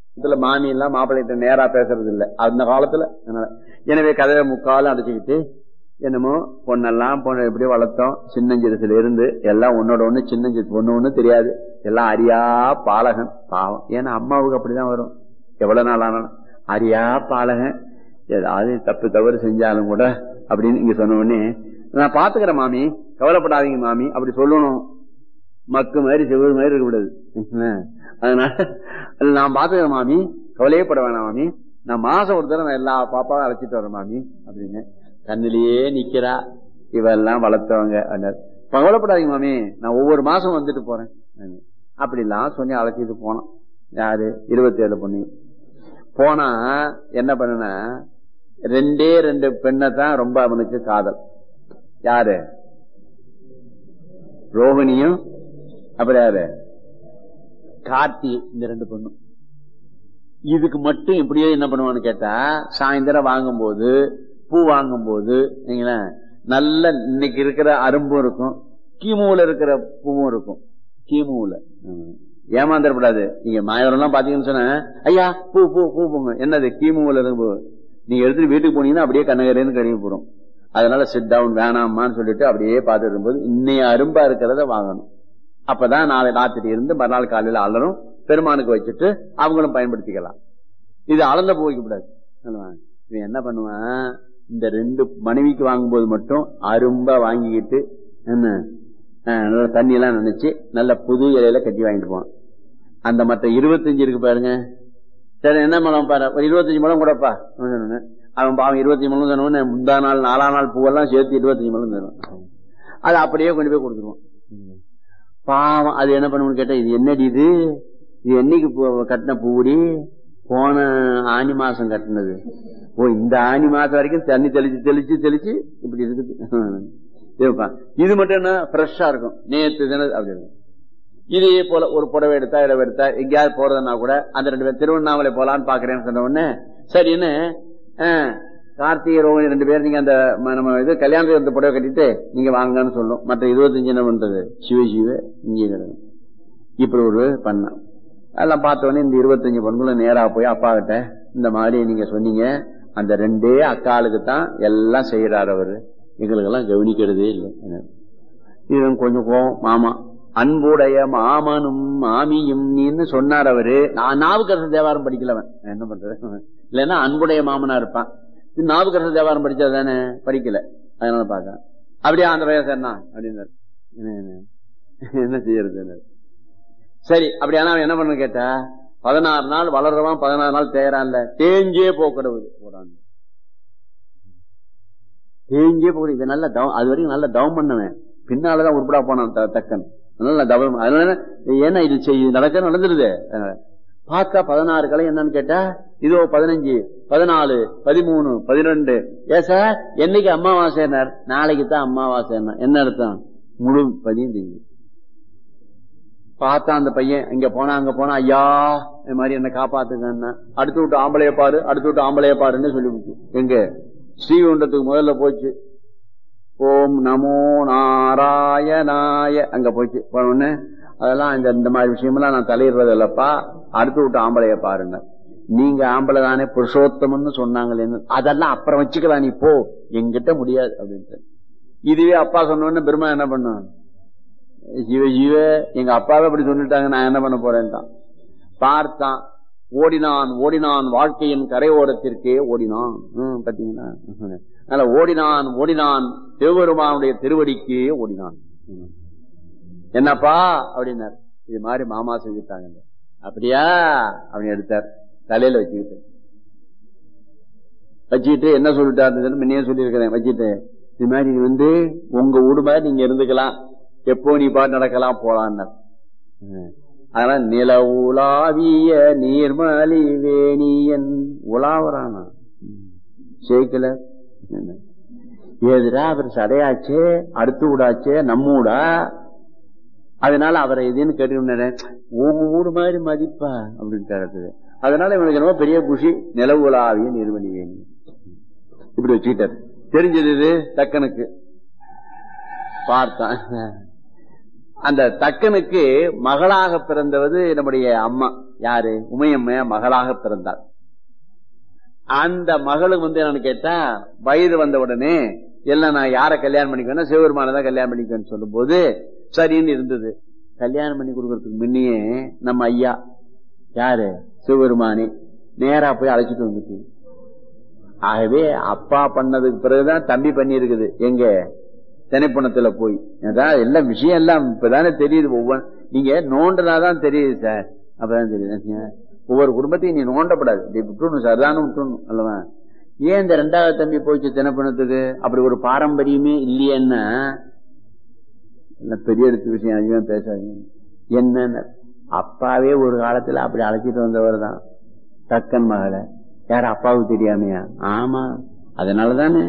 இதுல மாமி எல்லாம் மாப்பிள்ளைகிட்ட நேரா பேசுறது இல்ல அந்த காலத்துல அதனால. எனவே கதையை முக்காலும் அடைச்சுக்கிட்டு என்னமோ பொண்ணெல்லாம் பொண்ணு எப்படி வளர்த்தோம் சின்னஞ்சிறுசுல இருந்து எல்லாம் ஒன்னோட ஒண்ணு சின்னஞ்சிறு ஒண்ணு ஒண்ணு தெரியாது எல்லாம் அரியா பாலகன் பாவம் ஏன்னா அம்மாவுக்கு அப்படிதான் வரும் எவ்வளவு நாள் ஆனாலும் அரியா பாலகன் ஏதாவது தப்பு தவறு செஞ்சாலும் கூட அப்படின்னு இங்க சொன்ன உடனே நான் பாத்துக்கிறேன் மாமி கவலைப்படாதீங்க மாமி அப்படி சொல்லணும் மக்கு மாதிரி செவ்வறு மாதிரி இருக்கக்கூடாது அதனால அது நான் பாத்துக்கிறேன் மாமி கவலையே பட வேணாம் மாமி நான் மாசம் ஒரு தடவை நான் எல்லா பாப்பாவும் அழைச்சிட்டு வரேன் மாமி அப்படின்னு கண்ணிலேயே நிக்கிறா இவெல்லாம் வளர்த்தவங்க அப்படின்னாரு. கவலைப்படாதீங்க மாமி நான் ஒவ்வொரு மாசம் வந்துட்டு போறேன் அப்படிலாம் சொல்லி அழைச்சிட்டு போனோம் யாரு இருபத்தி ஏழு பொண்ணு போனா என்ன பண்ணுனா ரெண்டே ரெண்டு பெண்ணை தான் ரொம்ப அவனுக்கு காதல் யாரு ரோகிணியும் அப்புறம் யாரு கார்த்தி இந்த ரெண்டு பொண்ணும் இதுக்கு மட்டும் இப்படியே என்ன பண்ணுவான்னு கேட்டா சாயந்தரம் வாங்கும்போது பூ வாங்கும்போது நீங்களா நல்ல இன்னைக்கு இருக்கிற அரும்பும் இருக்கும் கீமுல இருக்கிற பூவும் இருக்கும் கீமுல ஏமாந்துடக்கூடாது நீங்க மாயவரம் எல்லாம் பாத்தீங்கன்னு சொன்ன ஐயா பூ பூ பூ பூங்க என்னது கீமுல இருக்கு பூ நீங்க எடுத்துட்டு வீட்டுக்கு போனீங்கன்னா அப்படியே கண்ணகரேன்னு கழுவி போறோம் அதனால சிட் டவுன் வேணாமான்னு சொல்லிட்டு அப்படியே பார்த்துட்டு இருக்கும்போது இன்னைய அரும்பா இருக்கிறத வாங்கணும் அப்பதான் நாளை ராத்திரி இருந்து மறுநாள் காலையில அலரும் பெருமானுக்கு வச்சுட்டு அவங்களும் பயன்படுத்திக்கலாம் இது அளந்த போய்க்க கூடாது இவன் என்ன பண்ணுவான் இந்த ரெண்டு மனைவிக்கு வாங்கும்போது மட்டும் அரும்பா வாங்கிக்கிட்டு என்ன அஹ், நல்ல தண்ணி எல்லாம் நினைச்சு நல்ல புது இலையில கட்டி வாங்கிட்டு போவான் அந்த மற்ற இருபத்தஞ்சு இருக்கு பாருங்க சரி என்ன மலம் பாரு ஒரு இருபத்தஞ்சு மலம் கூடப்பா அவன் சொன்னான். அவன் பாவம் இருபத்தஞ்சு மலம் சொன்னவன முந்தா நாள் நாலாம் நாள் பூவெல்லாம் சேர்த்து இருபத்தஞ்சு மலம் தரும் அது அப்படியே கொண்டு போய் கொடுத்துருவான் பாவம் அது என்ன பண்ணுவோம்னு கேட்டா இது என்னடி இது இது என்னைக்கு பூ- கட்டின பூடி போன ஆனி மாசம் கட்டினது ஓ இந்த ஆனி மாசம் வரைக்கும் தண்ணி தெளிச்சு தெளிச்சு தெளிச்சு இப்படி இருக்குது இதுப்பா. இது மட்டும் என்ன ஃப்ரெஷ்ஷா இருக்கும் நேத்து தினம் அப்படி இருக்கும் இதே போல ஒரு புடவை எடுத்தா இடவை எடுத்தா எங்கேயாவது போறதுன்னா கூட அந்த ரெண்டு பேர் திருவண்ணாமலை போலான்னு பாக்குறேன்னு சொன்ன உடனே சரின்னு ஆஹ், கார்த்திகை ரோகிணி ரெண்டு பேரும் நீங்க அந்த ம- நம்ம இது கல்யாணத்துக்கு அந்த புடவை கட்டிட்டு நீங்க வாங்கன்னு சொல்லும் மற்ற இருபத்தஞ்சு என்ன பண்றது சிவ சிவ இங்கே கிடக்கு. இப்படி ஒரு பண்ண அதெல்லாம் பார்த்த உடனே இந்த இருபத்தஞ்சு பொண்ணுங்களும் நேரா போய் அப்பா கிட்ட இந்த மாதிரி நீங்க சொன்னீங்க அந்த ரெண்டே அக்காளுக்கு தான் எல்லாம் செய்யறாரு அவரு எங்களுக்கெல்லாம் கவனிக்கிறதே இல்லை இவன் கொஞ்சம் கோவம் மாமா அன்புடைய மாமனும் மாமியும் நீன்னு சொன்னார் அவரு நான் நாவுக்கரசு தேவாரம் படிக்கலவன் நான் என்ன பண்றது இல்லைன்னா அன்புடைய மாமனா இருப்பான் இது நாவுக்கரசு தேவாரம் படிச்சா தானே படிக்கல அதனால பாக்க அப்படியே அந்த வயசு என்ன அப்படின்னாரு என்ன, என்ன, என்ன செய்யறது சரி அப்படியானா அவன் என்ன பண்ண கேட்டா பதினாறு நாள் வளர்றவன் பதினாறு நாள் தேயறான்ல தேஞ்சே போக்கடவுது போடான்னு தேஞ்சே போகுது இது நல்ல தவம் அது வரைக்கும் நல்ல தவம் பண்ணவன் பின்னாலதான் உருப்படா போனான் த- தக்கன் நல்ல தவம் அதனால ஏன்னா இது செய்ய நடக்க நடந்துருது அதனால. பார்த்தா பதினாறு கலை என்னன்னு கேட்டா இதோ பதினஞ்சு பதினாலு பதிமூணு பதினெண்டு ஏ சார் என்னைக்கு அம்மாவாசைனார் நாளைக்கு தான் அம்மாவாசை என்ன அர்த்தம் முழு பதியும் தெரியும் பார்த்தா அந்த பையன் இங்க போனா அங்க போனா ஐயா இந்த மாதிரி என்ன காப்பாத்துங்கன்னா அடுத்து விட்டு ஆம்பளைய பாரு அடுத்து விட்டு ஆம்பளைய பாருன்னு சொல்லிவிட்டு எங்க ஸ்ரீகுண்டத்துக்கு முதல்ல போச்சு ஓம் நமோ நாராயணாய அங்க போச்சு போன உடனே அதெல்லாம் இந்த இந்த மாதிரி விஷயமெல்லாம் நான் தலையிடுறது இல்லப்பா அடுத்து விட்டு ஆம்பளைய பாருங்க நீங்க ஆம்பளை தானே புருஷோத்தமன்னு சொன்னாங்களேன்னு அதெல்லாம் அப்புறம் வச்சுக்கலாம் நீ போ எங்கிட்ட முடியாது அப்படின்ட்டு இதுவே அப்பா சொன்ன உடனே பெருமா என்ன பண்ணும் ஜீவ ஜீவ எங்க அப்பாவே அப்படி சொல்லிட்டாங்க நான் என்ன பண்ண போறேன்ட்டான் பார்த்தான் ஓடினான் ஓடினான் வாழ்க்கையின் கரையோரத்திற்கே ஓடினான் ஹம், பாத்தீங்களா அதனால ஓடினான் ஓடினான் சிவபெருமானுடைய திருவடிக்கே ஓடினான் ஹம். என்னப்பா அப்படின்னார் இது மாதிரி மாமா செஞ்சுட்டாங்க அப்படியா அப்படின்னு எடுத்தார் தலையில வச்சுக்கிட்டு வச்சுக்கிட்டு என்ன சொல்லிட்டாரு முன்னே சொல்லியிருக்கிறேன் வச்சுட்டு இது மாதிரி இது வந்து உங்க வீடு மாதிரி நீங்க இருந்துக்கலாம் எப்போ நீ பாட்டு நடக்கலாம் போலான்னார் அதனால நில உலாவிய நீர்மலி வேணியன் உலாவரானா சேர்க்கல ஏதுடா அவர் சடையாச்சே அடுத்து விடாச்சே நம்ம ஊடா அதனால அவரை எதுன்னு கேட்டு உங்க ஊடு மாதிரி மதிப்பா அப்படின்னு அதனால இவனுக்கு என்னமோ பெரிய குஷி நில உலாவிய நீர்மலி வேணி இப்படி வச்சுக்கிட்டார் தெரிஞ்சது இது தக்கனுக்கு பார்த்தான் அந்த தக்கனுக்கு மகளாக பிறந்தவது நம்முடைய அம்மா யாரு உமையம்மையா மகளாக பிறந்தாள் அந்த மகளுக்கு வந்து என்னன்னு கேட்டா வயது வந்த உடனே எல்லாம் நான் யார கல்யாணம் பண்ணிக்குவேன்னா சிவபெருமான தான் கல்யாணம் பண்ணிக்குவேன்னு சொல்லும் போது சரின்னு இருந்தது கல்யாணம் பண்ணி கொடுக்கறதுக்கு முன்னையே நம்ம ஐயா யாரு சிவபெருமானி நேரா போய் அழைச்சிட்டு வந்துட்டு ஆகவே அப்பா பண்ணதுக்கு பிறகுதான் தம்பி பண்ணி இருக்குது எங்க திணைப்பணத்துல போய் அதான் எல்லாம் விஷயம் எல்லாம் இப்பதானே தெரியுது ஒவ்வொரு நீங்க நோண்டனாதான் தெரியுது சார் அப்பதான் தெரியுது ஒவ்வொரு குடும்பத்தையும் நீ நோண்டப்படாது இப்படி விட்டுணும் சரிதானு விட்டுணும் அல்லவா ஏன் இந்த ரெண்டாவது தம்பி போயிடுச்சு தினப்பணத்துக்கு அப்படி ஒரு பாரம்பரியமே இல்லையன்னா பெரிய எடுத்து விஷயம் அதிகமா பேசாதீங்க என்னன்னு அப்பாவே ஒரு காலத்துல அப்படி அழைச்சிட்டு வந்தவர் தான் தக்கன் மகளை யார் அப்பாவுக்கு தெரியாமையா ஆமா அதனாலதானே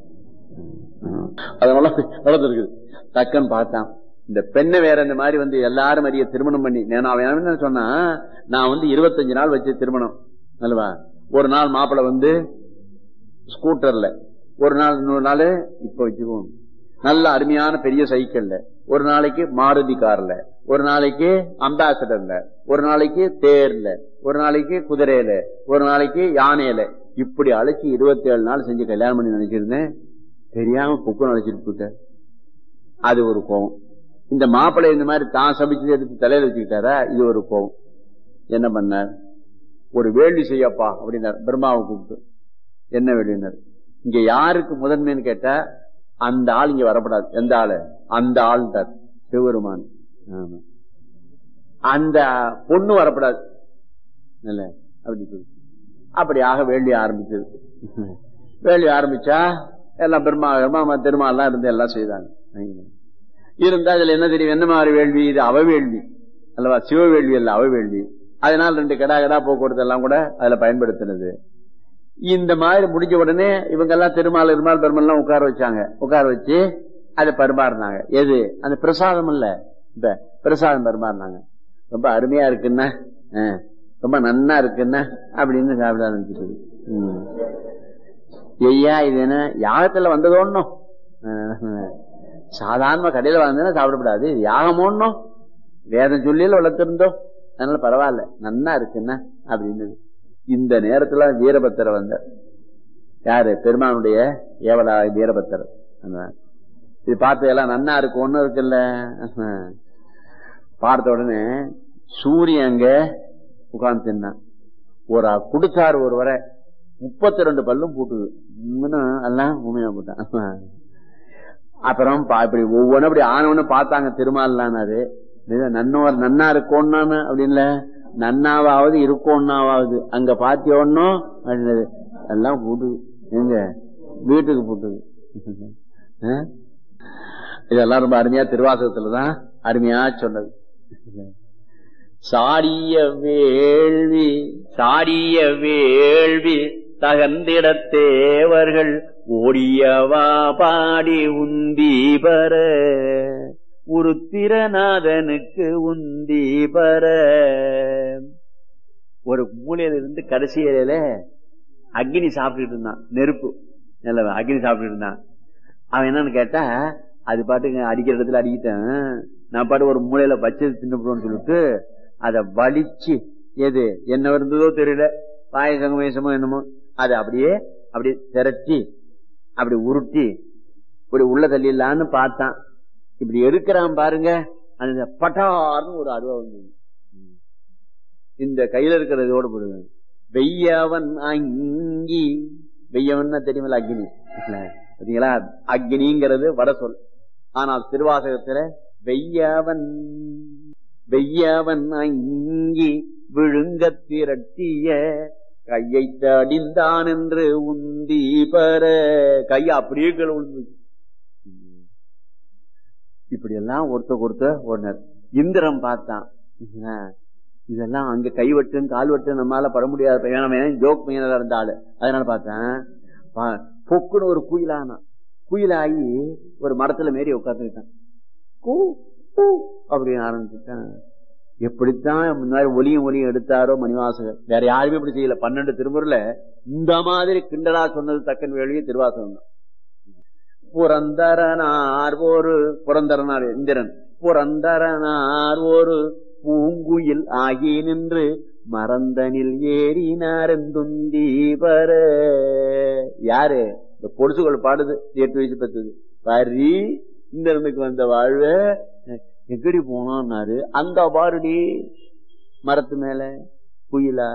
அதனால நடந்திருக்குது தக்கன் பார்த்தான் இந்த பெண்ணை வேற இந்த மாதிரி வந்து எல்லாரும் அறிய திருமணம் பண்ணி நான் அவன் என்ன சொன்னா நான் வந்து இருபத்தஞ்சு நாள் வச்சு திருமணம் அல்லவா ஒரு நாள் மாப்பிள்ள வந்து ஸ்கூட்டர்ல ஒரு நாள் இன்னொரு நாள் இப்ப வச்சுக்குவோம் நல்ல அருமையான பெரிய சைக்கிள்ல ஒரு நாளைக்கு மாருதி கார்ல ஒரு நாளைக்கு அம்பாசடர்ல ஒரு நாளைக்கு தேர்ல ஒரு நாளைக்கு குதிரையில ஒரு நாளைக்கு யானையில இப்படி அழைச்சி இருபத்தி ஏழு நாள் செஞ்சு கல்யாணம் பண்ணி நினைச்சிருந்தேன் தெரியாம குக்கம் அழைச்சிட்டு போயிட்ட அது ஒரு கோவம் இந்த மாப்பிள்ளை இந்த மாதிரி தான் சமைச்சு எடுத்து தலையில வச்சுக்கிட்டாரா இது ஒரு கோவம் என்ன பண்ணார் ஒரு வேள்வி செய்யப்பா அப்படின்னார் பிரம்மாவை கூப்பிட்டு என்ன வேள்வினார் இங்க யாருக்கு முதன்மைன்னு கேட்டா அந்த ஆள் இங்க வரப்படாது எந்த ஆளு அந்த ஆள் தான் சிவபெருமான் ஆமா அந்த பொண்ணு வரப்படாது இல்ல அப்படி சொல்லி அப்படியாக வேள்வி ஆரம்பிச்சது வேள்வி ஆரம்பிச்சா எல்லாம் பெருமா பெருமா திருமாலாம் இருந்து எல்லாம் செய்தாங்க இருந்தா அதுல என்ன தெரியும் என்ன மாதிரி வேள்வி இது அவ வேள்வி அல்லவா சிவ வேள்வி அல்ல அவ வேள்வி அதனால ரெண்டு கடா கடா போக்குவரத்து எல்லாம் கூட அதுல பயன்படுத்தினது இந்த மாதிரி முடிஞ்ச உடனே இவங்க எல்லாம் திருமால் இருமால் பெருமாள் உட்கார வச்சாங்க உட்கார வச்சு அதை பரிமாறினாங்க எது அந்த பிரசாதம் இல்ல இப்ப பிரசாதம் பரிமாறினாங்க ரொம்ப அருமையா இருக்குன்னா ரொம்ப நன்னா இருக்குன்னா அப்படின்னு சாப்பிட ஆரம்பிச்சிட்டு ஐயா இது என்ன யாகத்துல வந்ததோன்னும் சாதாரண கடையில வந்ததுன்னா சாப்பிடக்கூடாது இது யாகம் ஒண்ணும் வேதம் சொல்லியில வளர்த்திருந்தோம் அதனால பரவாயில்ல நன்னா இருக்குன்னா அப்படின்னு இந்த நேரத்துல வீரபத்திர வந்தார் யாரு பெருமானுடைய ஏவலா வீரபத்திர இது பார்த்து எல்லாம் நன்னா இருக்கு ஒண்ணு இருக்குல்ல பார்த்த உடனே சூரியன் அங்க உட்கார்ந்து தின்னான் ஒரு குடுத்தார் ஒரு வரை முப்பத்தி ரெண்டு பல்லும் போட்டுது எல்லாம் உண்மையா போட்டான் அப்புறம் இப்படி ஒவ்வொன்றும் அப்படி ஆனவனு பார்த்தாங்க திருமாலானாரு நன்னோர் நன்னா இருக்கோன்னு அப்படின்ல நன்னாவாவது இருக்கோன்னாவது அங்க பாத்தியோன்னோ எல்லாம் போட்டுது எங்க வீட்டுக்கு போட்டுது இதெல்லாம் ரொம்ப அருமையா திருவாசகத்துலதான் அருமையா சொன்னது சாரிய வேள்வி சாரிய வேள்வி தகந்திடத்தேவர்கள் ஓடியவா பாடி உந்தி பர உருத்திரநாதனுக்கு உந்தி பர ஒரு மூலையில இருந்து கடைசி இலையில அக்னி சாப்பிட்டுட்டு இருந்தான் நெருப்பு நல்ல அக்னி சாப்பிட்டுட்டு இருந்தான் அவன் என்னன்னு கேட்டா அது பாட்டுங்க அடிக்கிற இடத்துல அடிக்கிட்டேன் நான் பாட்டு ஒரு மூலையில வச்சது தின்னுப்படுவோம்னு சொல்லிட்டு அதை வலிச்சு எது என்ன இருந்ததோ தெரியல பாயசங்க வயசமோ என்னமோ அதை அப்படியே அப்படியே திரட்டி அப்படி உருட்டி இப்படி உள்ள தள்ளிடலான்னு பார்த்தான் இப்படி எடுக்கிறான் பாருங்க அந்த பட்டார்னு ஒரு அருவா வந்தது இந்த கையில இருக்கிற இதோட போடுங்க வெய்யவன் அங்கி வெய்யவன் தெரியுமில்ல அக்னி பாத்தீங்களா அக்னிங்கிறது வட சொல் ஆனால் திருவாசகத்துல வெய்யவன் வெய்யவன் அங்கி விழுங்க திரட்டிய கையை தடிந்தான் என்று உந்தி பெற கையை அப்படியே கீழே விழுந்து இப்படி எல்லாம் ஒருத்த கொடுத்த ஒருனர் இந்திரம் பார்த்தான் இதெல்லாம் அங்க கைவட்டு கால்வட்டு நம்மளால பட முடியாத வேணாம் ஜோக் பையனா இருந்தாலு அதனால பார்த்தேன் பொக்குன்னு ஒரு குயிலானா குயிலாகி ஒரு மரத்துல மாரி உட்காந்துக்கிட்டான் அப்படின்னு ஆரம்பிச்சுட்டான் எப்படித்தான் முன்னாடி ஒலியும் ஒலியும் எடுத்தாரோ மணிவாசகர் வேற யாருமே இப்படி செய்யல பன்னெண்டு திருமுறையில இந்த மாதிரி கிண்டலா சொன்னது தக்கன் வேலையே திருவாசகம் தான் புரந்தரனார் ஒரு புரந்தரனார் இந்திரன் புரந்தரனார் ஒரு பூங்குயில் ஆகி நின்று மறந்தனில் ஏறினாரந்துந்தி பர யாரு இந்த பொடுசுகள் பாடுது எட்டு வயசு பத்துது வரி இந்த இருந்துக்கு வந்த வாழ்வ எங்கடி போனான்னாரு அந்த பாருடி மரத்து மேல குயிலா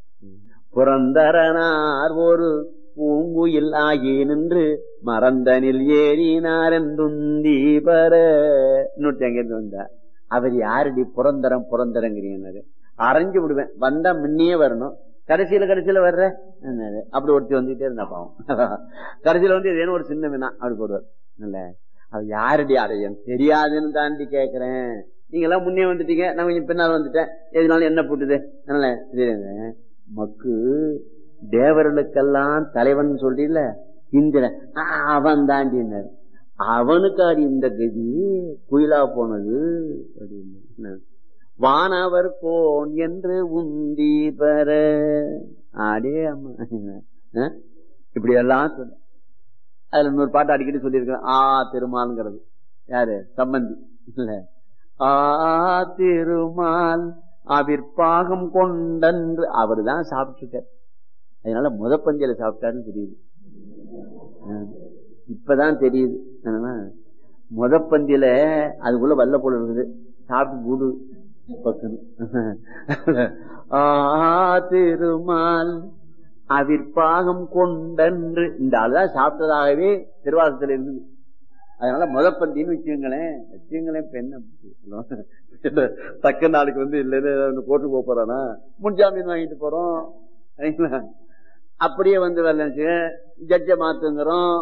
புறந்தரனார் ஒரு பூங்குயில் ஆகி நின்று மறந்தனில் ஏறினார் என்றுந்தி பர இன்னொருத்தி அங்கிருந்து வந்தா அவர் யாருடி புறந்தரம் புறந்தரங்கிறீங்கன்னாரு அரைஞ்சு விடுவேன் வந்தா முன்னையே வரணும் கடைசியில கடைசியில வர்ற என்னாரு. அப்படி ஒருத்தி வந்துகிட்டே இருந்தா பாவம் கடைசியில வந்து ஏதேனும் ஒரு சின்ன வினா அப்படி போடுவார் இல்ல அது யாருடி அடையன் தெரியாதுன்னு தாண்டி கேக்குறேன் நீங்க எல்லாம் முன்னே வந்துட்டீங்க நான் கொஞ்சம் பின்னால் வந்துட்டேன் எதுனாலும் என்ன போட்டுது அதனால தெரியுது மக்கு தேவர்களுக்கெல்லாம் தலைவன் சொல்றீல இந்திரன் ஆ, அவன் தாண்டினார் அவனுக்காடி இந்த கதி குயிலா போனது அப்படின்னு வானவர் கோன் என்று உந்தி பெற அடே அம்மா அஹ்? இப்படி எல்லாம் சொல்ல அதுல இன்னொரு பாட்டு அடிக்கடி சொல்லியிருக்கேன் ஆ திருமால்ங்கிறது யாரு சம்பந்தி இல்ல ஆ திருமால் அவிற்பாகம் கொண்டன்று அவர் தான் சாப்பிட்டுட்டார் அதனால முதப்பந்தியில சாப்பிட்டாருன்னு தெரியுது அஹ். இப்பதான் தெரியுது என்னன்னா, முதப்பந்தியில அதுக்குள்ள வல்ல போல இருக்குது சாப்பிட்டு கூடு பக்கணும் ஆ திருமால் அவிற்பாகம் கொண்டன்று இந்த ஆளுதான் சாப்பிட்டதாகவே திருவாசத்தில் இருந்தது அதனால முதப்பந்தின்னு வச்சுங்களேன் வச்சுங்களேன் இப்ப என்ன தக்க நாளுக்கு வந்து இல்லைன்னு கோர்ட்டு போக போறானா முன்ஜாமீன் வாங்கிட்டு போறோம் சரிங்களா? அப்படியே வந்து வரல ஜட்ஜ மாத்துங்கிறோம்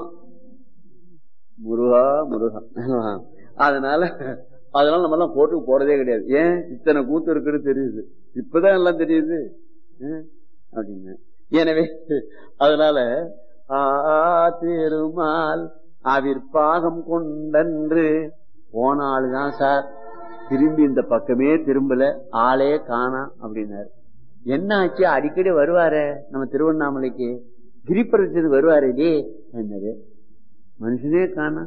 முருகா முருகா அதனால அதனால நம்ம எல்லாம் கோர்ட்டுக்கு போறதே கிடையாது ஏன் இத்தனை கூத்து இருக்குன்னு தெரியுது இப்பதான் எல்லாம் தெரியுது அஹ் அப்படின்னு எனவே அதனால ஆ திருமால் அவிற்பாகம் கொண்டன்று போன ஆளுதான் சார் திரும்பி இந்த பக்கமே திரும்பல ஆளே காணாம் அப்படின்னாரு என்ன ஆச்சு அடிக்கடி வருவாரே நம்ம திருவண்ணாமலைக்கு கிரிப்பிரச்சது வருவாரே டே என்னது மனுஷனே காணாம்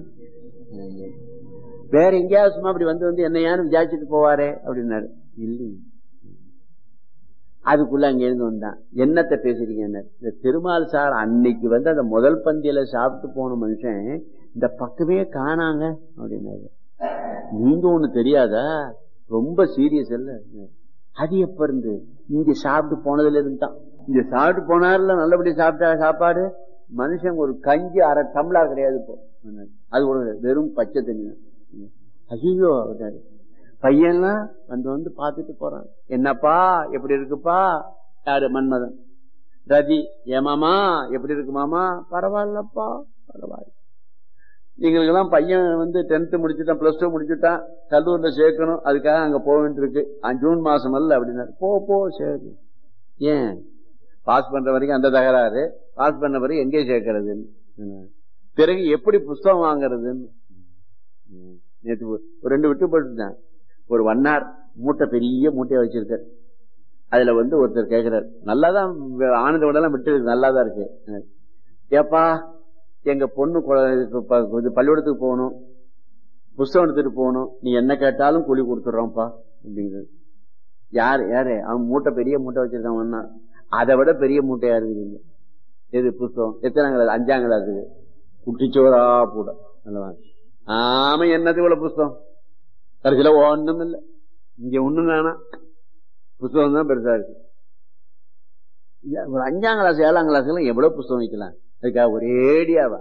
வேற எங்கேயாவது சும்மா அப்படி வந்து வந்து என்ன யாரும் விசாரிச்சுட்டு போவாரே அப்படின்னாரு இல்லை அதுக்குள்ள அங்க இருந்து வந்தான் என்னத்தை பேசுறீங்க இந்த திருமால் சார் அன்னைக்கு வந்து அந்த முதல் பந்தியில சாப்பிட்டு போன மனுஷன் இந்த பக்கமே காணாங்க அப்படின்னாரு நீங்க ஒண்ணு தெரியாதா ரொம்ப சீரியஸ் இல்ல அது எப்ப இருந்து இங்க சாப்பிட்டு போனதுல இருந்து தான் இங்க சாப்பிட்டு போனார்ல நல்லபடியா சாப்பிட்டா சாப்பாடு மனுஷன் ஒரு கஞ்சி அரை டம்ளர் கிடையாது இப்போ அது ஒரு வெறும் பச்சை தண்ணி ஐயோ அவட்டாரு பையன்லாம் வந்து வந்து பார்த்துட்டு போறான் என்னப்பா எப்படி இருக்குப்பா யாரு மன்மதன் ரதி ஏமாமா எப்படி இருக்கு மாமா பரவாயில்லப்பா பரவாயில்ல எங்களுக்கெல்லாம் பையன் வந்து டென்த் முடிச்சுட்டான் பிளஸ் டூ முடிச்சுட்டான் கல்லூரில சேர்க்கணும் அதுக்காக அங்க போக வேண்டியிருக்கு அஹ் ஜூன் மாசம் அல்ல அப்படின்னாரு போ போ சரி ஏன் பாஸ் பண்ற வரைக்கும் அந்த தகராறு பாஸ் பண்ண பிறகு எங்கே சேர்க்கறதுன்னு பிறகு எப்படி புஸ்தகம் வாங்குறதுன்னு நேற்று ஒரு ரெண்டு விட்டு போட்டுட்டேன் ஒரு வண்ணார் மூட்டை பெரிய மூட்டையை வச்சிருக்கார் அதுல வந்து ஒருத்தர் கேட்கிறார் நல்லாதான் ஆனந்த விடலாம் விட்டு நல்லாதான் இருக்கு ஏப்பா எங்க பொண்ணு கொ- இது ப- இது பள்ளிக்கூடத்துக்கு போகணும் புஸ்தகம் எடுத்துட்டு போகணும் நீ என்ன கேட்டாலும் கூலி கொடுத்துட்றோம்ப்பா அப்படிங்கிறது யாரு யாரு அவன் மூட்டை பெரிய மூட்டை வச்சிருக்கான் வண்ணா அதை விட பெரிய மூட்டையா இருக்குது எது புஸ்தகம் எத்தனை கிளாஸ் அஞ்சாம் கிளாஸுக்கு குட்டிச்சோரா கூட நல்லவா ஆமா என்னது இவ்வளவு புஸ்தகம் கடைசியில ஒண்ணும் இல்ல இங்க ஒண்ணும் வேணாம் புஸ்தகம் தான் பெருசா இருக்கு ஏன் ஒரு அஞ்சாம் கிளாஸ் ஏழாம் கிளாஸ் எல்லாம் எவ்வளவு புஸ்தகம் வைக்கலாம் அதுக்காக ஒரேடியாவா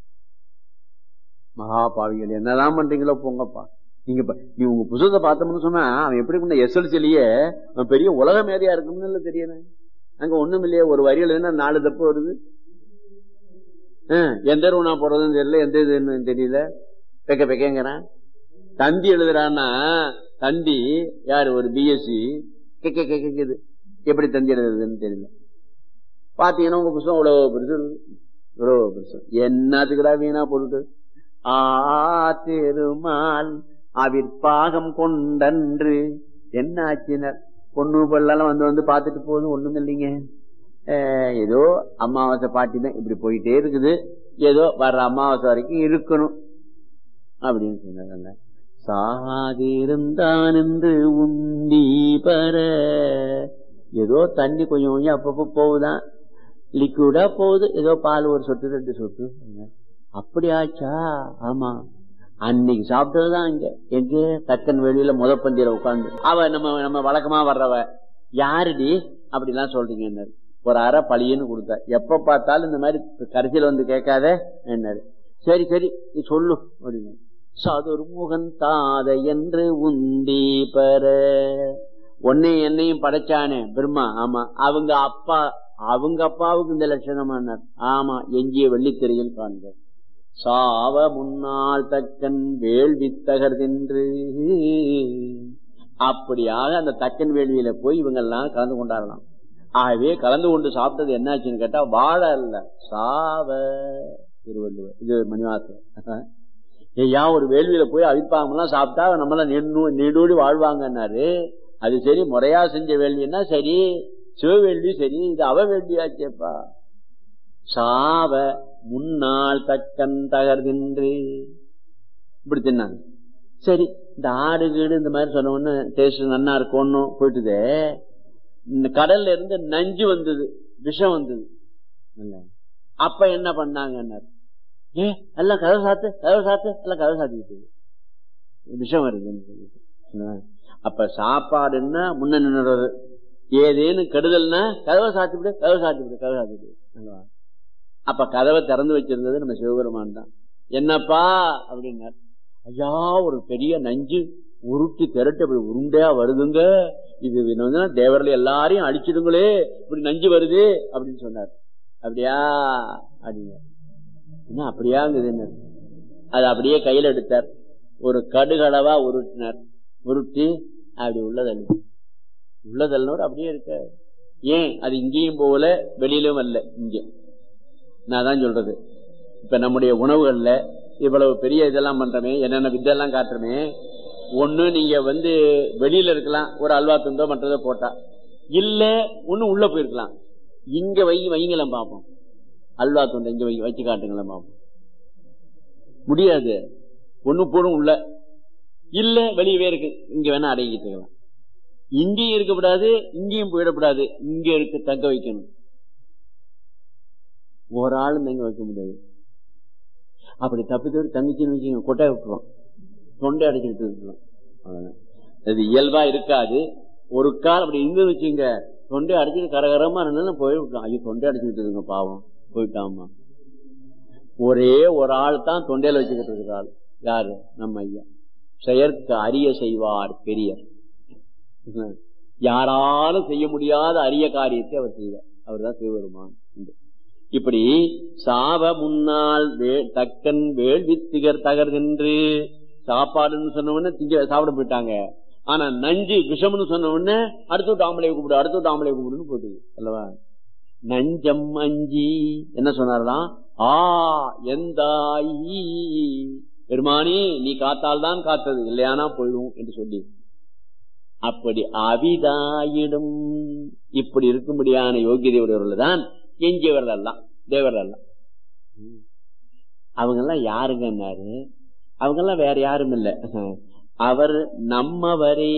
மகா பாவிகள் என்னதான் பண்றீங்களோ போங்கப்பா நீங்க இப்ப- நீ உங்க புத்தகத்தை பார்த்தோம்னு சொன்னா அவன் எப்படி பண்ண எஸ்எல்சிலேயே அவன் பெரிய உலக மேதையா இருக்கும்னு இல்ல தெரியணும் அங்க ஒண்ணும் இல்லையே ஒரு வரி எழுதுனா நாலு தப்பு வருது ஆஹ், எந்த ரூணா போறதுன்னு தெரியல எந்த இதுன்னு தெரியல பெக்க பெக்கங்கிறான் தந்தி எழுதுறான்னா தந்தி யாரு ஒரு பிஎஸ்சி கெக்க கேக்குது எப்படி தந்தி எழுதுறதுன்னு தெரியல பாத்தீங்கன்னா உங்க புத்தகம் இவ்வளவு பெருசு இருக்குது. இவ்வளவு பெருசு என்னத்துக்குடா வீணா போட்டுட்டு ஆ திருமால் அவிற்பாகம் கொண்டன்று என்ன ஆச்சுனர் பொண்ணு பிள்ளைலாம் வந்து வந்து பார்த்துட்டு போகுது ஒண்ணும் இல்லைங்க அஹ் ஏதோ அமாவாசை பாட்டி தான் இப்படி போயிட்டே இருக்குது ஏதோ வர்ற அமாவாசை வரைக்கும் இருக்கணும் அப்படின்னு சொன்னாங்க சாதிருந்தான் என்று உந்தி பர ஏதோ தண்ணி கொஞ்சம் கொஞ்சம் அப்பப்போ போகுதான் லிக்விடா போகுது ஏதோ பால் ஒரு சொட்டு ரெண்டு சொட்டு அப்படி ஆச்சா ஆமா அன்னைக்கு சாப்பிட்டதுதான் இங்க எங்க தக்கன் வெளியில முத பந்தியில உட்காந்து அவ நம்ம நம்ம வழக்கமா வர்றவ யாருடி அப்படிலாம் சொல்றீங்க என்ன ஒரு அரை பழியன்னு கொடுத்தா எப்ப பார்த்தாலும் இந்த மாதிரி கடைசியில் வந்து கேட்காத என்னாரு சரி சரி நீ சொல்லு அப்படின்னு சதுர்முகன் தாத என்று உந்தி பெற உன்னையும் என்னையும் படைச்சானே பிரம்மா ஆமா அவங்க அப்பா அவங்க அப்பாவுக்கு இந்த லட்சணமானார் ஆமா எஞ்சிய வெள்ளித்திரையில் காண்க சாவ முன்னாள் தக்கன் வேள்வி தகர்தென்று அப்படியாக அந்த தக்கன் வேள்வியில போய் இவங்க எல்லாம் கலந்து கொண்டாடலாம் ஆகவே கலந்து கொண்டு சாப்பிட்டது என்னாச்சுன்னு கேட்டா வாழ அல்ல சாவ திருவள்ளுவர் இது மணிவாசர் ஐயா ஒரு வேள்வியில போய் அவிப்பாங்கலாம் சாப்பிட்டா நம்மள நீடூடி வாழ்வாங்கன்னாரு அது சரி முறையா செஞ்ச வேள்வின்னா சரி சிவவேள்வி சரி இது அவ வேள்வியாச்சேப்பா சாவ முன்னாள் தக்கன் தகர்தின்று இப்படி தின்னாங்க சரி இந்த ஆடு கீடு இந்த மாதிரி சொன்ன உடனே டேஸ்ட் நன்னா இருக்கும்னு போயிட்டுதே இந்த கடல்ல இருந்து நஞ்சு வந்தது விஷம் வந்தது அப்ப என்ன பண்ணாங்க ஏ எல்லாம் கதவு சாத்து கதவு சாத்து எல்லாம் கதவு சாத்திக்கிட்டு விஷம் வருதுன்னு சொல்லிட்டு அப்ப சாப்பாடுன்னா முன்ன நின்றுறது ஏதேன்னு கெடுதல்னா கதவை சாத்திவிடு கதவை சாத்திவிடு கதவை சாத்திவிடு அப்ப கதவை திறந்து வச்சிருந்தது நம்ம சிவபெருமான் தான் என்னப்பா அப்படின்னார் ஐயா ஒரு பெரிய நஞ்சு உருட்டி திரட்டு அப்படி உருண்டையா வருதுங்க இது தேவர்கள் எல்லாரையும் அடிச்சிடுங்களே இப்படி நஞ்சு வருது அப்படின்னு சொன்னார் அப்படியா அப்படிங்க என்ன அப்படியாங்குது என்ன அது அப்படியே கையில் எடுத்தார் ஒரு கடுகளவா உருட்டினார் உருட்டி அப்படி உள்ளதல் உள்ளதல்னோடு அப்படியே இருக்க ஏன் அது இங்கேயும் போகல வெளியிலும் அல்ல இங்க நான் தான் சொல்றது இப்ப நம்முடைய உணவுகள்ல இவ்வளவு பெரிய இதெல்லாம் பண்றோமே என்னென்ன வித்தெல்லாம் காட்டுறோமே ஒண்ணு நீங்க வந்து வெளியில இருக்கலாம் ஒரு அல்வா துண்டோ மற்றதோ போட்டா இல்ல ஒண்ணு உள்ள போயிருக்கலாம் இங்க வை வைங்கலாம் பார்ப்போம் அல்வா துண்டை இங்க வை வச்சு காட்டுங்களேன் பார்ப்போம் முடியாது ஒண்ணு போடும் உள்ள இல்ல வெளியவே இருக்கு இங்க வேணா அடங்கிட்டு இருக்கலாம் இங்கேயும் இருக்கக்கூடாது இங்கேயும் போயிடக்கூடாது இங்க இருக்க தங்க வைக்கணும் ஒரு ஆளும் தங்க வைக்க முடியாது அப்படி தப்பி தவிர தங்கச்சின்னு வச்சுக்கோங்க கொட்டை விட்டுருவோம் தொண்டை அடைச்சிட்டு இருக்கலாம் அது இயல்பா இருக்காது ஒரு கால் அப்படி இருந்து வச்சுங்க தொண்டை அடைச்சிட்டு கரகரமா இருந்தாலும் போய் விட்டோம் ஐயோ தொண்டை அடைச்சிட்டு இருக்குங்க பாவம் போயிட்டாமா ஒரே ஒரு ஆள் தான் தொண்டையில வச்சுக்கிட்டு இருக்கிறாள் யாரு நம்ம ஐயா செயற்கு அரிய செய்வார் பெரியர் யாராலும் செய்ய முடியாத அரிய காரியத்தை அவர் செய்தார் அவர் தான் சிவபெருமான் இப்படி சாவ முன்னால் தக்கன் வேள்வி திகர் தகர்தென்று சாப்பாடுன்னு சொன்ன உடனே திங்க சாப்பிட போயிட்டாங்க ஆனா நஞ்சு விஷம்னு சொன்ன உடனே அடுத்து விட்டு ஆம்பளை கூப்பிடு அடுத்து விட்டு ஆம்பளை கூப்பிடுன்னு போட்டுது அல்லவா நஞ்சம் அஞ்சி என்ன சொன்னார்லாம் ஆ எந்தாயி பெருமானி நீ காத்தால் தான் காத்தது இல்லையானா போயிடும் என்று சொல்லி அப்படி அவிதாயிடும் இப்படி இருக்கும்படியான யோகியதை உடையவர்கள் தான் எஞ்சியவர்கள் எல்லாம் தேவர்கள் எல்லாம் அவங்க எல்லாம் யாருங்கன்னாரு அவங்க எல்லாம் வேற யாரும் இல்ல அவர் நம்மவரே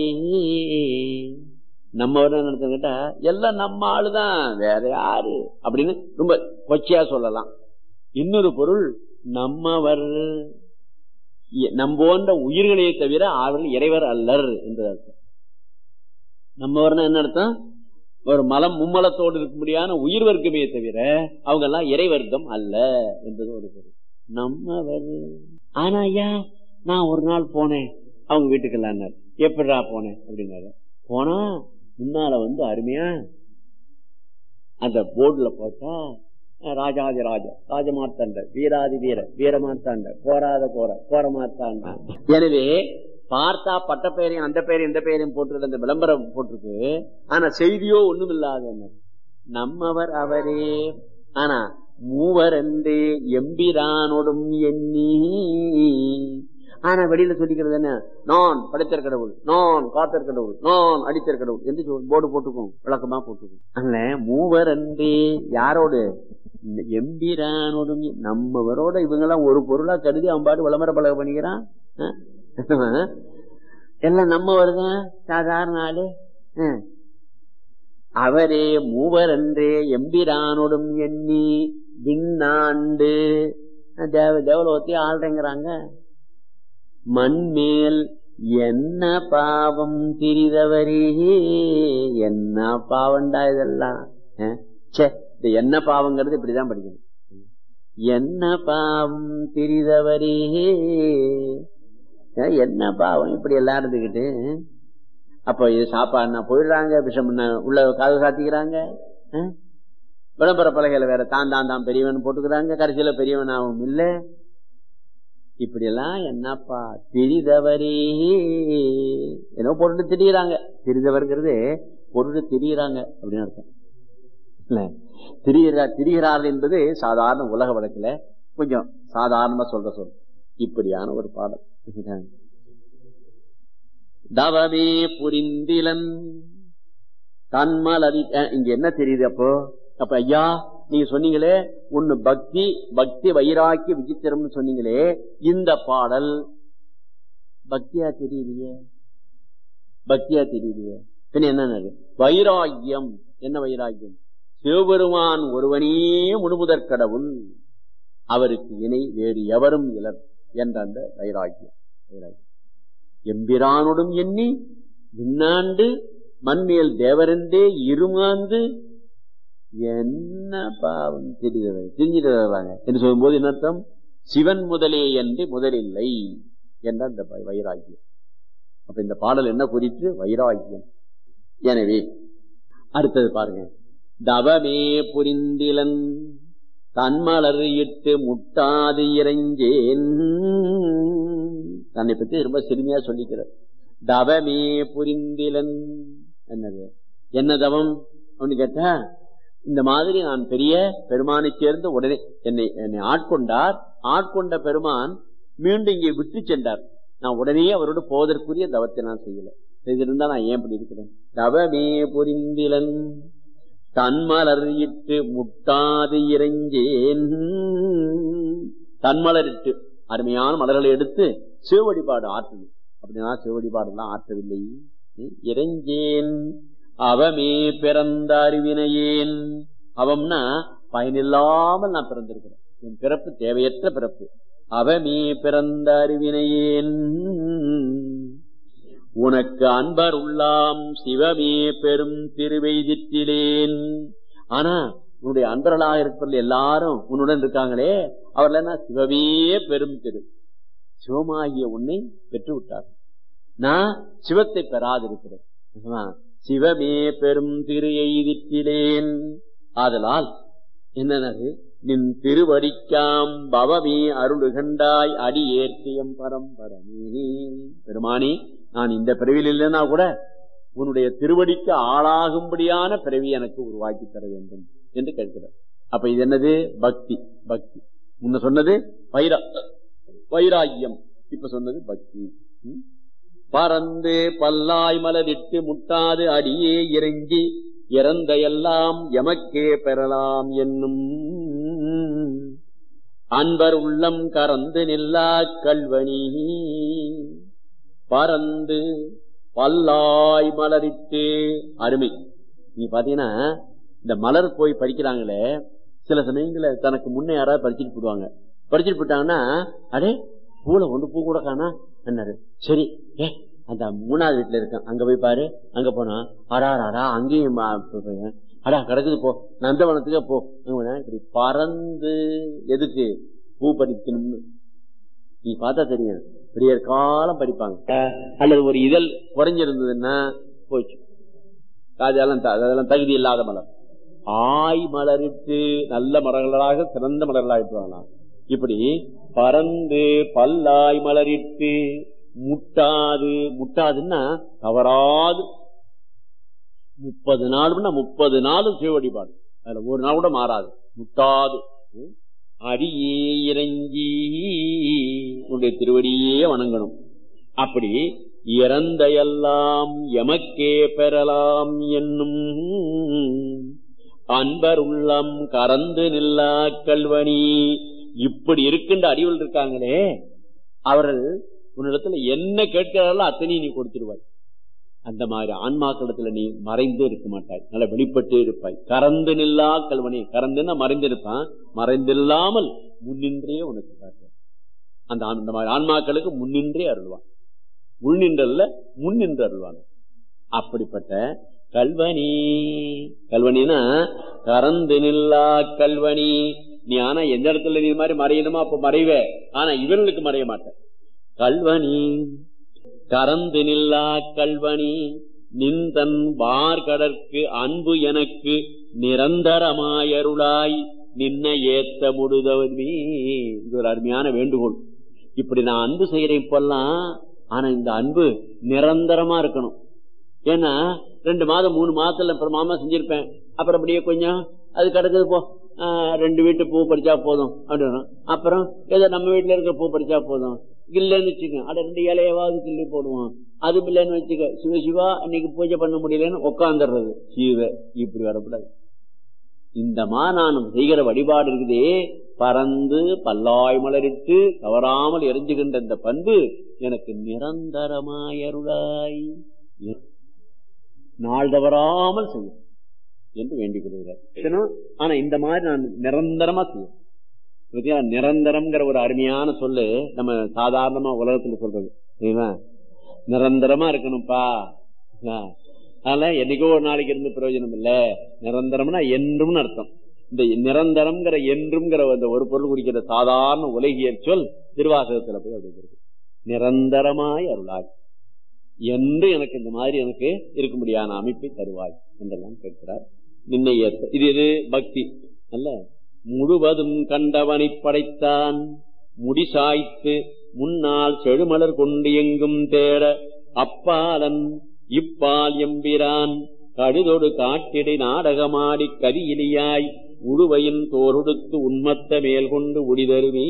நம்மவர் கேட்டா எல்லாம் நம்ம ஆளுதான் வேற யாரு அப்படின்னு ரொம்ப கொச்சையா சொல்லலாம் இன்னொரு பொருள் நம்மவர் நம்போன்ற உயிர்களே தவிர அவர்கள் இறைவர் அல்லர் என்று அர்த்தம் நம்மவர்னா என்ன அர்த்தம் ஒரு மலம் மும்மலத்தோடு இருக்கும்படியான உயிர் வர்க்கமே தவிர அவங்க எல்லாம் இறை வர்க்கம் அல்ல என்பது ஒரு பொருள் நம்மவர் ஆனா ஐயா நான் ஒரு நாள் போனேன் அவங்க வீட்டுக்கெல்லாம் எப்படிடா போனேன் அப்படின்னாரு போனா முன்னால வந்து அருமையா அந்த போர்டுல போட்டா ராஜாதி ராஜா ராஜமார்த்தாண்ட வீராதி வீர வீரமார்த்தாண்ட போராத போற போரமார்த்தாண்ட எனவே பார்த்தா பட்ட பெயரையும் அந்த பெயரையும் இந்த பெயரையும் போட்டு அந்த விளம்பரம் போட்டிருக்கு ஆனா செய்தியோ ஒண்ணும் இல்லாத நம்மவர் அவரே ஆனா மூவர் என்றே எம்பிரானோடும் எண்ணி ஆனா வெளியில சொல்லிக்கிறது என்ன நான் படைத்தர் கடவுள் நான் காத்தர் கடவுள் நான் அடித்தர் கடவுள் என்று போர்டு போட்டுக்கும் விளக்கமா போட்டுக்கும் அல்ல மூவர் என்றே யாரோடு எம்பிரானோடும் நம்மவரோட இவங்கெல்லாம் ஒரு பொருளா கருதி அவன் பாட்டு விளம்பர பழக பண்ணிக்கிறான் எல்லாம் நம்ம வருதான் சாதாரண ஆளு அவரே மூவர் என்றே எம்பிரானோடும் எண்ணி விண்ணாண்டு தேவ தேவலோகத்தை ஆள்றேங்கிறாங்க மண்மேல் என்ன பாவம் திரிதவரே என்ன பாவம்டா இதெல்லாம் அஹ், ச்சே இந்த என்ன பாவங்கிறது இப்படிதான் படிக்கணும் என்ன பாவம் திரிதவரே அஹ், என்ன பாவம் இப்படி எல்லாம் இருந்துகிட்டு அப்ப இது சாப்பாடுனா போயிடுறாங்க விஷம் உள்ள காது சாத்திக்கிறாங்க அஹ்? விளம்பர பலகையில வேற தான் தான் தான் பெரியவன் போட்டுக்கிறாங்க கடைசியில பெரியவன் ஆகும் இல்ல இப்படி எல்லாம் என்னப்பா திரிதவரே ஏதோ பொருட்டு திரியிறாங்க திரிதவர்ங்கிறது பொருட்டு திரியிறாங்க அப்படின்னு அர்த்தம் இல்ல திரிகிறா திரிகிறார்கள் என்பது சாதாரண உலக வழக்குல கொஞ்சம் சாதாரணமா சொல்ற சொல் இப்படியான ஒரு பாடம் தவமே புரிந்திலன் தன்மலரி அஹ், இங்க என்ன தெரியுது அப்போ அப்ப ஐயா நீங்க சொன்னீங்களே ஒண்ணு பக்தி பக்தி வைராக்கி விசித்திரம்னு சொன்னீங்களே இந்த பாடல் பக்தியா தெரியலையே பக்தியா தெரியலையே பின்ன என்ன வைராக்கியம் என்ன வைராக்கியம் சிவபெருமான் ஒருவனே முழுமுதற் கடவுள் அவருக்கு இணை வேறு எவரும் இலர் என்ற அந்த வைராக்கியம் வைராக்கியம் எம்பிரானோடும் எண்ணி விண்ணாண்டு மண்மேல் தேவரென்றே இருமாந்து என்ன பாவம் தெரிகிறது தெரிஞ்சுட்டு வர்றாங்க என்று சொல்லும்போது என்ன அர்த்தம் சிவன் முதலே என்று முதலில்லை என்ற அந்த வை- வைராக்கியம் அப்ப இந்த பாடல் என்ன குறித்து வைராக்கியம் எனவே அடுத்தது பாருங்க தவமே புரிந்திலன் தன்மலர் இட்டு முட்டாது இறைஞ்சேன் தன்னை பத்தி ரொம்ப சிறுமையா சொல்லிக்கிறார் தவமே புரிந்திலன் என்னது என்ன தவம் அப்படின்னு கேட்டா இந்த மாதிரி நான் பெரிய பெருமானை சேர்ந்து உடனே என்னை என்னை ஆட்கொண்டார் ஆட்கொண்ட பெருமான் மீண்டும் இங்கே விட்டு சென்றார் நான் உடனே அவரோடு போவதற்குரிய தவத்தை நான் செய்யல செய்திருந்தா நான் ஏன் இப்படி இருக்கிறேன் தவமே புரிந்திலன் தன்மலர் இட்டு முட்டாது இறைஞ்சேன் தன்மலர் இட்டு அருமையான மலர்களை எடுத்து சிவவழிபாடு ஆற்றணும் அப்படின்னா சிவவழிபாடுலாம் ஆற்றவில்லை இறைஞ்சேன் அவமே பிறந்த அறிவினையேன் அவம்னா பயனில்லாமல் நான் பிறந்திருக்கிறேன் என் பிறப்பு தேவையற்ற பிறப்பு அவமே பிறந்த அறிவினையேன் உனக்கு அன்பர் உள்ளாம் சிவமே பெரும் திருவெய்திற்றிலேன் ஆனா உன்னுடைய அன்பர்களாக இருப்பவர்கள் எல்லாரும் உன்னுடன் இருக்காங்களே அவர்கள் என்ன சிவமே பெரும் திரு சிவமாகிய உன்னை பெற்று விட்டார் நான் சிவத்தை பெறாதிருக்கிறேன் ஆமா, சிவமே பெரும் திரு எய்திற்றிலேன் ஆதலால் என்னது நின் திருவடிக்காம் பவமே அருளுகண்டாய் அடி ஏற்றியம் பரம்பரமே பெருமானி நான் இந்த பிறவியில் இல்லைன்னா கூட உன்னுடைய திருவடிக்கு ஆளாகும்படியான பிறவி எனக்கு உருவாக்கி தர வேண்டும் என்று கேட்கிறார் அப்ப இது என்னது பக்தி பக்தி முன்ன சொன்னது வைரா வைராக்கியம் இப்ப சொன்னது பக்தி ம்? பறந்து பல்லாய் மலரிட்டு முட்டாது அடியே இறங்கி இறந்த எல்லாம் எமக்கே பெறலாம் என்னும் அன்பர் உள்ளம் கறந்து நில்லா கல்வனி பறந்து பல்லாய் மலரிட்டு அருமை நீ பாத்தீங்கன்னா இந்த மலர் போய் பறிக்கிறாங்களே சில சமயங்கள தனக்கு முன்னே யாராவது பறிச்சுட்டு போடுவாங்க பறிச்சுட்டு போட்டாங்கன்னா அடே பூல ஒன்று பூ கூட காணா என்னாரு சரி ஏ அந்த மூணாவது வீட்டுல இருக்கேன் அங்க போய் பாரு அங்க போனா அடா அடா அங்கேயும் மா- ப- ப- அடா கிடக்குது போ நந்தவனத்துக்கே போ அங்க போனா இப்படி பறந்து எதுக்கு பூ பறிக்கணும்னு நீ பார்த்தா தெரியும் பெரிய காலம் படிப்பாங்க அல்லது ஒரு இதழ் குறைஞ்சிருந்ததுன்னா போச்சு அதெல்லாம் த- அதெல்லாம் தகுதி இல்லாத மலர் ஆய் மலரிட்டு நல்ல மலர்களாக சிறந்த மலர்களாக வரலாம் இப்படி பறந்து பல்லாய் மலரிட்டு முட்டாது முட்டாதுன்னா தவறாது முப்பது நாளும்னா முப்பது நாளும் சிவ வழிபாடு அதுல ஒரு நாள் கூட மாறாது முட்டாது ம்? அடியே இறங்கி உன்னுடைய திருவடியே வணங்கணும் அப்படி இறந்த எல்லாம் எமக்கே பெறலாம் என்னும் அன்பர் உள்ளம் கறந்து நில்லா கல்வனி இப்படி இருக்கின்ற அறிவில் இருக்காங்களே அவர்கள் உன்னிடத்துல என்ன கேட்கிறார்களோ அத்தனையும் நீ கொடுத்துருவாய் அந்த மாதிரி ஆன்மாக்களத்துல நீ மறைந்து இருக்க மாட்டாய் நல்ல வெளிப்பட்டு இருப்பாய் கறந்து நில்லா கல்வனி கறந்துன்னா மறைந்து இருப்பான் மறைந்தில்லாமல் முன்னின்றே உனக்கு காட்டு அந்த அந்த மாதிரி ஆன்மாக்களுக்கு முன்னின்றே அருள்வான் உள்நின்றல்ல முன்னின்று அருள்வான் அப்படிப்பட்ட கல்வனி கல்வனினா கறந்து நில்லா கல்வனி நீ ஆனா எந்த இடத்துல நீ மாதிரி மறையணுமோ அப்ப மறைவே ஆனா இவர்களுக்கு மறைய மாட்டேன் கல்வனி கறந்து நில்லா கல்வனி நின்றன் வார்கடற்கு அன்பு எனக்கு நிரந்தரமாயருளாய் நின்ன ஏத்த முடுதவமே இது ஒரு அருமையான வேண்டுகோள் இப்படி நான் அன்பு செய்யறேன் இப்பெல்லாம் ஆனா இந்த அன்பு நிரந்தரமா இருக்கணும் ஏன்னா ரெண்டு மாதம் மூணு மாதத்துல அப்புறம் மாமா செஞ்சிருப்பேன் அப்புறம் அப்படியே கொஞ்சம் அது கிடக்குது போ ரெண்டு வீட்டு பூ படிச்சா போதும் அப்படின்னு அப்புறம் ஏதோ நம்ம வீட்டுல இருக்கிற பூ படிச்சா போதும் இல்லைன்னு வச்சுக்க அட ரெண்டு இலையவாவது கிள்ளி போடுவோம் அது இல்லைன்னு வச்சுக்க சிவ சிவா இன்னைக்கு பூஜை பண்ண முடியலன்னு உட்காந்துடுறது சிவ இப்படி வரக்கூடாது இந்த மாநானம் செய்கிற வழிபாடு இருக்குதே பறந்து பல்லாய் மலரிட்டு தவறாமல் எரிஞ்சுகின்ற இந்த பண்பு எனக்கு நிரந்தரமாயருளாய் நாள் தவறாமல் செய்யும் என்று வேண்டிக் கொள்கிறார் ஆனா இந்த மாதிரி நான் நிரந்தரமா செய்யும் நிரந்தரம்ங்கிற ஒரு அருமையான சொல்லு நம்ம சாதாரணமா உலகத்துல சொல்றது சரிங்களா நிரந்தரமா இருக்கணும்ப்பா அதனால என்னைக்கோ ஒரு நாளைக்கு இருந்து பிரயோஜனம் இல்ல நிரந்தரம்னா என்றும் அர்த்தம் இந்த நிரந்தரம்ங்கிற என்றும்ங்கிற அந்த ஒரு பொருள் குறிக்கிற சாதாரண உலகியல் சொல் திருவாசகத்துல போய் அப்படி இருக்கு நிரந்தரமாய் அருளாய் என்று எனக்கு இந்த மாதிரி எனக்கு இருக்க முடியாத அமைப்பை தருவாய் என்றெல்லாம் கேட்கிறார் நின்னை ஏற்ப இது எது பக்தி அல்ல முழுவதும் கண்டவனை படைத்தான் முடிசாய்த்து முன்னால் செழுமலர் கொண்டு எங்கும் தேட அப்பாலன் இப்பால் எம்பிரான் கடுதொடு காட்டிடை நாடகமாடி கதியிலியாய் உழுவையின் தோரொடுத்து உண்மத்த மேல் கொண்டு உடிதருமே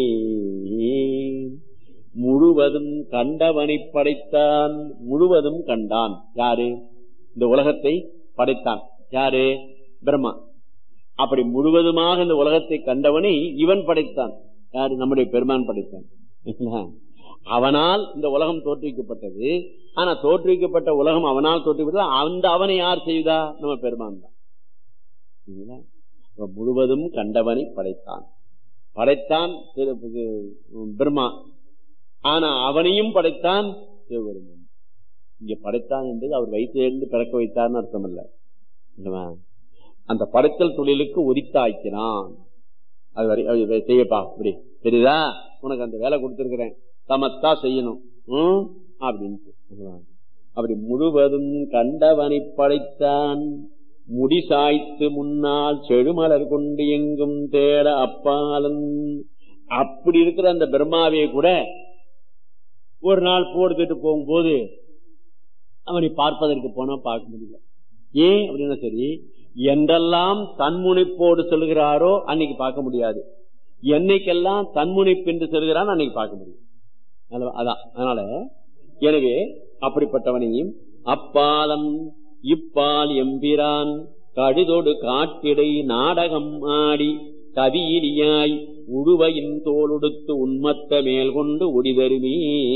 முழுவதும் கண்டவனை படைத்தான் முழுவதும் கண்டான் யாரு இந்த உலகத்தை படைத்தான் யாரு பிரம்மா அப்படி முழுவதுமாக இந்த உலகத்தை கண்டவனை இவன் படைத்தான் யாரு நம்முடைய பெருமான் படைத்தான் அவனால் இந்த உலகம் தோற்றுவிக்கப்பட்டது ஆனா தோற்றுவிக்கப்பட்ட உலகம் அவனால் தோற்றுவிக்கப்பட்டது அந்த அவனை யார் செய்தா நம்ம பெருமான் தான் முழுவதும் கண்டவனை படைத்தான் படைத்தான் பிரம்மா ஆனா அவனையும் படைத்தான் சிவபெருமான் இங்க படைத்தான் என்பது அவர் வயிற்றிலிருந்து பிறக்க வைத்தார்னு அர்த்தம் இல்ல அந்த படைத்தல் தொழிலுக்கு உரித்தாக்கினான் அது வரை செய்யப்பா இப்படி தெரியுதா உனக்கு அந்த வேலை கொடுத்திருக்கிறேன் சமத்தா செய்யணும் உம் அப்படின்ட்டு அப்படி முழுவதும் கண்டவனை படைத்தான் முடி சாய்த்து முன்னால் செழுமலர் கொண்டு எங்கும் தேட அப்பாலன் அப்படி இருக்கிற அந்த பிரம்மாவை கூட ஒரு நாள் போடுத்துட்டு போகும்போது அவனை பார்ப்பதற்கு போனா பார்க்க முடியல ஏன் அப்படின்னா சரி என்றெல்லாம் தன்முனைப்போடு சொல்கிறாரோ அன்னைக்கு பார்க்க முடியாது என்னைக்கெல்லாம் தன்முனைப்பு என்று சொல்கிறான் அன்னைக்கு பார்க்க முடியும் அதான் அதனால எனவே அப்படிப்பட்டவனையும் அப்பாலம் இப்பால் எம்பிரான் கடுதொடு காட்டிடை நாடகம் ஆடி கவியிலியாய் உடுவையின் தோலொடுத்து உண்மத்த மேல் கொண்டு ஒடிதருமே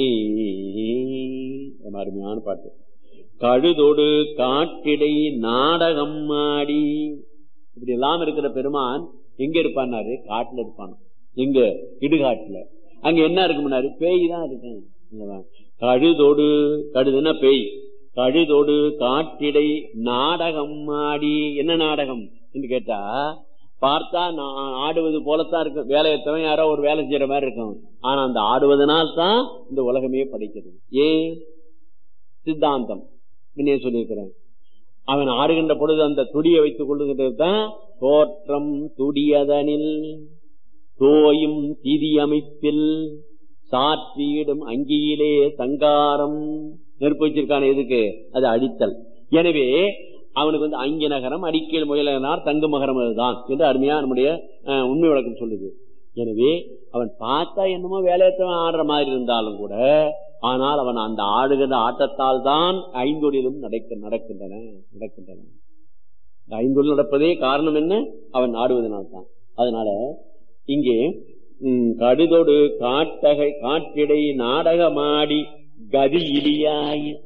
அருமையான பாட்டு கழுதொடு காட்டிடை நாடகம் ஆடி இப்படி எல்லாம் இருக்கிற பெருமான் எங்க இருப்பான்னாரு காட்டுல இருப்பான் எங்க இடுகாட்டுல அங்க என்ன இருக்கும்னாரு பேய் தான் இருக்கு கழுதொடு கழுதுன்னா பேய் கழுதொடு காட்டிடை நாடகம் ஆடி என்ன நாடகம் என்று கேட்டா பார்த்தா நான் ஆடுவது போலத்தான் இருக்கும் வேலையத்தவன் யாரோ ஒரு வேலை செய்யற மாதிரி இருக்கும் ஆனா அந்த ஆடுவதனால் தான் இந்த உலகமே படைக்கிறது ஏன் சித்தாந்தம் முன்னே சொல்லியிருக்கிறேன் அவன் ஆடுகின்ற பொழுது அந்த துடியை வைத்துக் கொள்ளுகின்றது தான் தோற்றம் துடியதனில் தோயும் திதி அமைப்பில் சாற்றியிடும் அங்கியிலே சங்காரம் நெருப்பு வச்சிருக்கான எதுக்கு அது அடித்தல் எனவே அவனுக்கு வந்து அங்கி நகரம் அடிக்கல் முயலனார் தங்கு மகரம் அதுதான் என்று அருமையா நம்முடைய உண்மை வழக்கம் சொல்லுது எனவே அவன் பார்த்தா என்னமோ வேலையத்தவன் ஆடுற மாதிரி இருந்தாலும் கூட ஆனால் அவன் அந்த ஆடுகிற ஆட்டத்தால் தான் ஐந்தொழிலும் நடக்க நடக்கின்றன நடக்கின்றன ஐந்தொழில் நடப்பதே காரணம் என்ன அவன் ஆடுவதனால்தான் அதனால இங்கே கடுதொடு காட்டகை காட்டிடை நாடகமாடி கதி இலியாய்